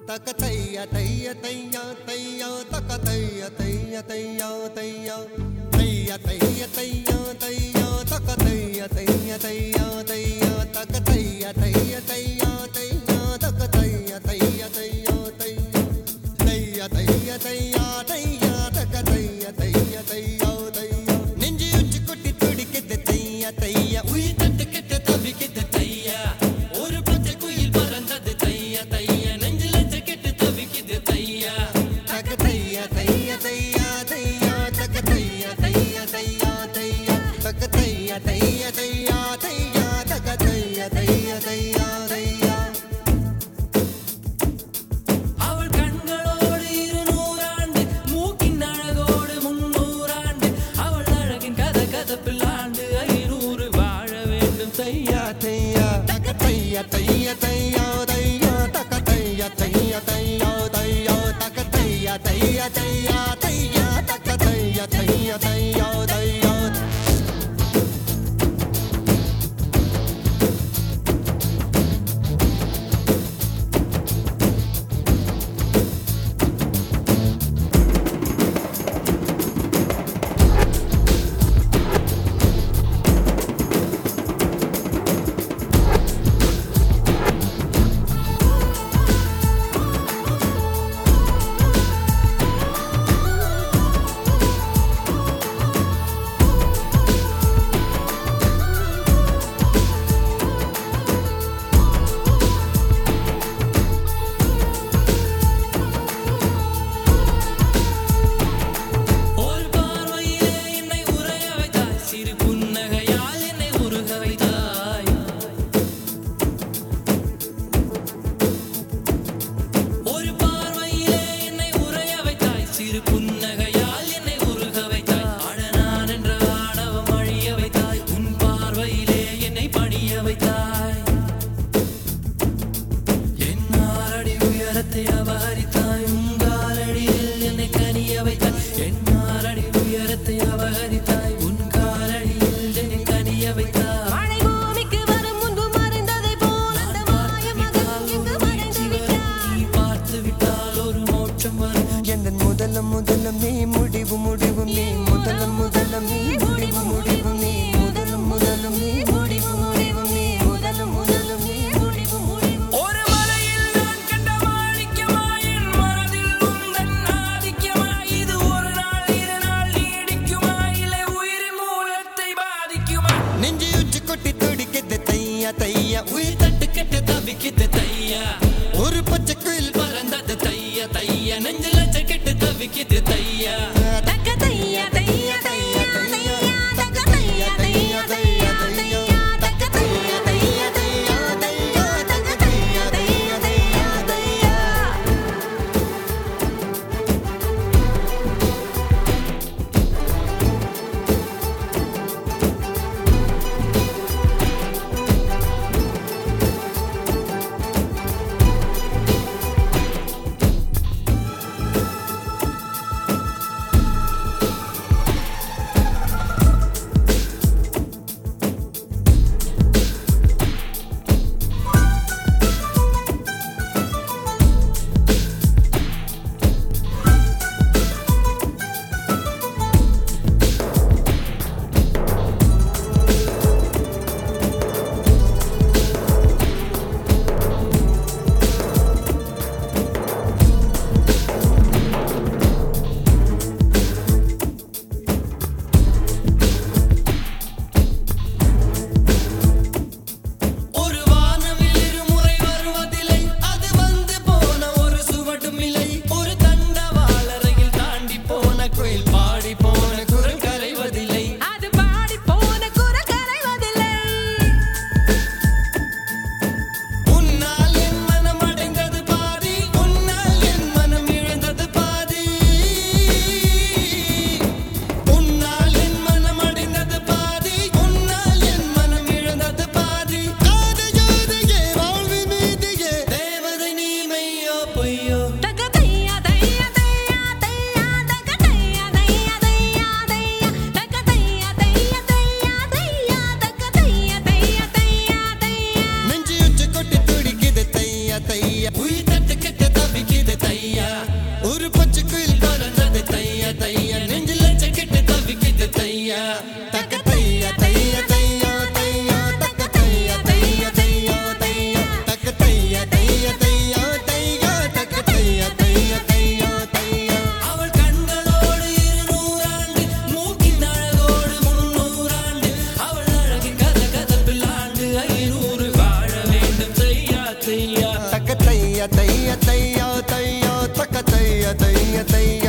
தக்க தைய தைய தையா தையா தக்க தைய தைய தையா தையா தைய தைய தையா தையா தக்க தைய தைய தையா தையா தக்க தைய தைய தையா தையா தக்க தைய தைய தையா தையா தைய தைய தையா தையா தக்க தைய தைய தையா தையா நெஞ்சு உச்சி கொட்டி துடிக்குது தைய தைய உயிர் தட்டு கெட்ட தவிக்குது தையா ஒரு பச்சை குயில் பறந்தது தையா தையா நெஞ்சில கெட்டு தவிக்குது தையா தக்க தைய தைய தையா தையா தக்க தைய தைய தையா தையா தக்க தைய தைய தையா தையா தக்க தைய தைய தையா தையா அவள் கண்களோடு இருநூறாண்டு மூக்கின் அழகோடு முன்னூறாண்டு அவள் அழகின் கத கதப்பில் ஆண்டு ஐநூறு வாழ வேண்டும் தையா தையா தக்க தைய தைய தையா தையா தக்க தைய தைய தையா தையா தக்க தைய தைய தையா தையா தக்க தைய தைய தையா தையா ஒரு பார்வையிலே என்னை உரைய வைத்தாய் சிறு புன்னகையால் என்னை உருக வைத்தாய் ஒரு பார்வையிலே என்னை உரைய வைத்தாய் சிறு புன்னகையால் என்னை உருக வைத்தாய் அழனான் என்ற ஆணவம் அழிய வைத்தாய் உன் பார்வையிலே என்னை பணிய வைத்தாய் என் ஆறடி உயரத்தை அபகரித்தாய் உன் காலடியில் என்னை கனிய வைத்தாய் என் ஆறடி உயரத்தை அபகரித்தாய் உன் காலடியில் என்னை கனிய வைத்தாய் மழை பூமிக்கு வரும் முன்பு மறைந்ததைப் போல் அந்த மாய மகன் இங்கு மறைந்து விட்டான். நீ பார்த்து விட்டால் ஒரு மோட்சம் வரும் எந்த முதலம் முதலம் நீ முடிவு முடிவு நீ முதலம் முதலம் நீ முடிவு முடிவு நீ முதலம் முதலம் நீ முடிவு முடிவு நீ முதலம் முதலம் நீ முடிவு முடிவு ஒரு மலையில் நான் கண்ட மாணிக்கமாய் என் மனதில் உந்தன் ஆதிக்கமாய் இது ஒரு நாள் இரு நாள் நீடிக்குமா இல்லை உயிரின் மூலத்தை பாதிக்குமா நெஞ்சு உச்சி கொட்டி துடிக்குது தையா தையா உயிர் தட்டு கெட்டு தவிக்குது தையா ஒரு பச்சை குயில் பறந்தது தையா தையா நெஞ்சில கெட்டு தவிக்குது தையா தக்க தையா தையா தையா தையா தக்க தையா தையா தையா தையா தக்க தையா தையா தையா தையா தக்க தையா தையா தையா தையா ஒரு வானவில் இருமுறை வருவதில்லை அது வந்து போன ஒரு சுவடும் இல்லை ஒரு தண்டவாளரையில் தாண்டி போன குயில் பாடி போன குரல் கரைவதில்லை அது பாடி போன குரல் கரைவதில்லை உன்னால் என் மனம் அடைந்தது பாதி உன்னால் என் மனம் இழந்தது பாதி உன்னால் என் மனம் அடைந்தது பாதி உன்னால் என் மனம் இழந்தது பாதி ஆதையோதையே வாழ்வு மீதியே தேவதை நீ மெய்யோ பொய்யோ தக்க தையா தையா தையா தையா தக்க தையா தையா தையா தையா தக்க தையா தையா தையா தையா தக்க தையா தையா தையா தையா நெஞ்சு உச்சி கொட்டி துடிக்குது தையா தையா உயிர் தட்டு கெட்ட தவி ஒரு பச்சை குயில் பறந்தது தையா தையா நெஞ்சில் லட்சக்கெட்டு தவிக்குது தையா தக்க தையா தையா தையா தையா தக்க தையா தையா தையா தையா தக்க தையா தையா தையா தையா தக்க தையா தையா தையா தையா அவள் கண்களோடு இருநூறாண்டு மூக்கின் அழகோடு முன்னூறாண்டு அவள் அழகின் கத கதப்பில் ஆண்டு ஐநூறு வாழ வேண்டும் தையா தையா தக்க தையா தையா தையா தையா தக்க தையா தையா தையா